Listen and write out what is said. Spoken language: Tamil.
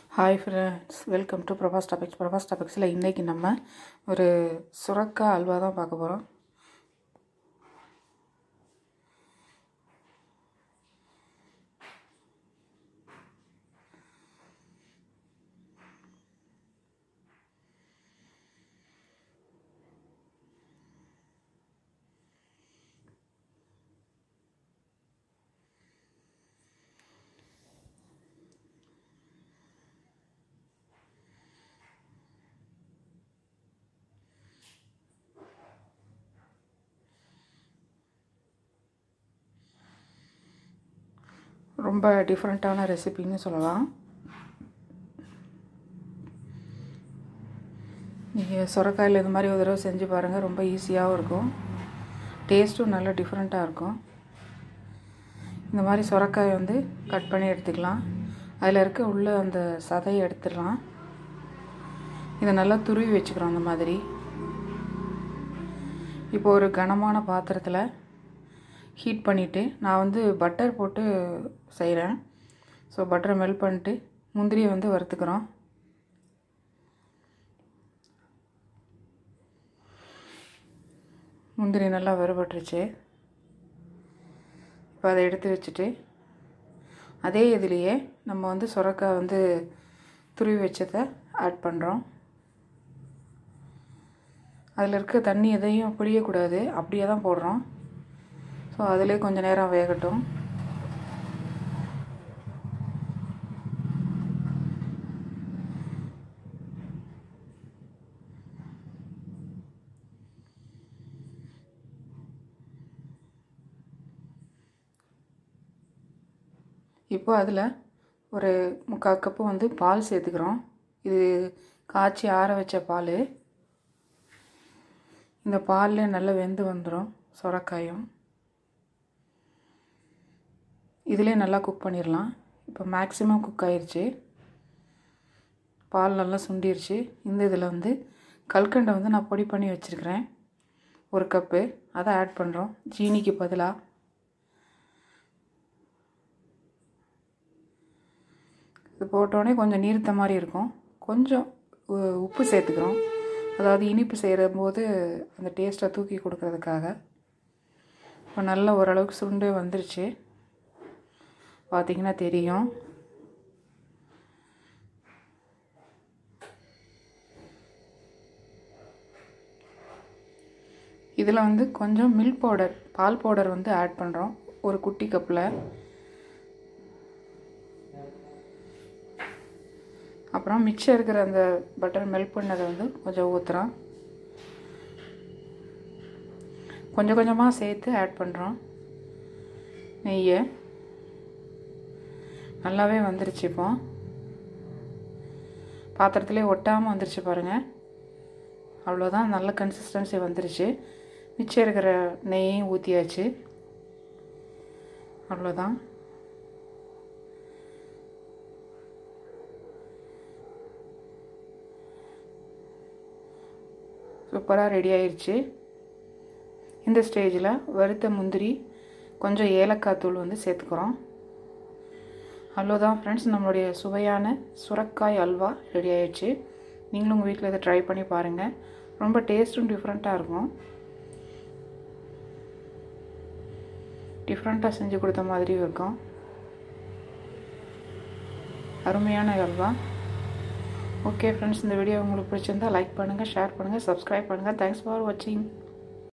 hi friends welcome to Prabhas topics Prabhas டாபிக்ஸில் இன்றைக்கி நம்ம ஒரு சுரக்காய் அல்வா தான் பார்க்க போகிறோம் ரொம்ப டிஃப்ரெண்ட்டான ரெசிபின்னு சொல்லலாம் நீங்கள் சுரக்காயில் இது மாதிரி ஒரு தடவை செஞ்சு பாருங்கள் ரொம்ப ஈஸியாகவும் இருக்கும் டேஸ்ட்டும் நல்லா டிஃப்ரெண்ட்டாக இருக்கும் இந்த மாதிரி சுரக்காயை வந்து கட் பண்ணி எடுத்துக்கலாம் அதில் இருக்க உள்ள அந்த சதையை எடுத்துடலாம் இதை நல்லா துருவி வச்சுக்கிறோம் அந்த மாதிரி இப்போ ஒரு கனமான பாத்திரத்தில் ஹீட் பண்ணிவிட்டு நான் வந்து பட்டர் போட்டு செய்கிறேன் ஸோ பட்டரை மெல்ட் பண்ணிட்டு முந்திரியை வந்து வறுத்துக்கிறோம் முந்திரி நல்லா வறுபட்டுருச்சு இப்போ அதை எடுத்து வச்சுட்டு அதே இதுலேயே நம்ம வந்து சுரக்காய் வந்து துருவி வச்சதை ஆட் பண்ணுறோம் அதில் இருக்க தண்ணி எதையும் புளியக்கூடாது அப்படியே தான் போடுறோம் ஸோ அதிலே கொஞ்சம் நேரம் வேகட்டும் இப்போ அதில் ஒரு முக்கால் கப்பு வந்து பால் சேர்த்துக்கிறோம் இது காய்ச்சி ஆற வச்ச பால் இந்த பாலில் நல்லா வெந்து வந்துடும் சுரக்காயும் இதிலே நல்லா குக் பண்ணிடலாம் இப்போ மேக்ஸிமம் குக் ஆயிடுச்சு பால் நல்லா சுண்டிருச்சு இந்த இதில் வந்து கல்கண்டை வந்து நான் பொடி பண்ணி வச்சுருக்கிறேன் ஒரு கப்பு அதை ஆட் பண்ணுறோம் ஜீனிக்கு பதிலாக இது போட்டோடனே கொஞ்சம் நீர்த்த மாதிரி இருக்கும் கொஞ்சம் உப்பு சேர்த்துக்கிறோம் அதாவது இனிப்பு செய்கிற போது அந்த டேஸ்ட்டை தூக்கி கொடுக்கறதுக்காக இப்போ நல்லா ஓரளவுக்கு சுண்டு வந்துருச்சு பார்த்திங்கன்னா தெரியும் இதில் வந்து கொஞ்சம் மில்க் பவுடர் பால் பவுடர் வந்து ஆட் பண்ணுறோம் ஒரு குட்டி கப்பில் அப்புறம் மிச்சம் இருக்கிற அந்த பட்டர் மெல்ட் பண்ணதை வந்து கொஞ்சம் ஊற்றுறோம் கொஞ்சம் கொஞ்சமாக சேர்த்து ஆட் பண்ணுறோம் நெய்யை நல்லாவே வந்துருச்சு இப்போ பாத்திரத்துலேயே ஒட்டாமல் வந்துருச்சு பாருங்கள் அவ்வளோதான் நல்ல கன்சிஸ்டன்சி வந்துருச்சு மிச்சம் இருக்கிற நெய்யையும் ஊற்றியாச்சு அவ்வளோதான் சூப்பராக ரெடி ஆயிடுச்சு இந்த ஸ்டேஜில் வறுத்த முந்திரி கொஞ்சம் ஏலக்காய் தூள் வந்து சேர்த்துக்கிறோம் அவ்வளோதான் ஃப்ரெண்ட்ஸ் நம்மளுடைய சுவையான சுரக்காய் அல்வா ரெடி ஆயிடுச்சு நீங்களும் உங்கள் வீட்டில் இதை ட்ரை பண்ணி பாருங்கள் ரொம்ப டேஸ்ட்டும் டிஃப்ரெண்ட்டாக இருக்கும் டிஃப்ரெண்ட்டாக செஞ்சு கொடுத்த மாதிரியும் இருக்கும் அருமையான அல்வா ஓகே ஃப்ரெண்ட்ஸ் இந்த வீடியோ உங்களுக்கு பிடிச்சிருந்தால் லைக் பண்ணுங்கள் ஷேர் பண்ணுங்கள் சப்ஸ்கிரைப் பண்ணுங்கள் தேங்க்ஸ் ஃபார் வாட்சிங்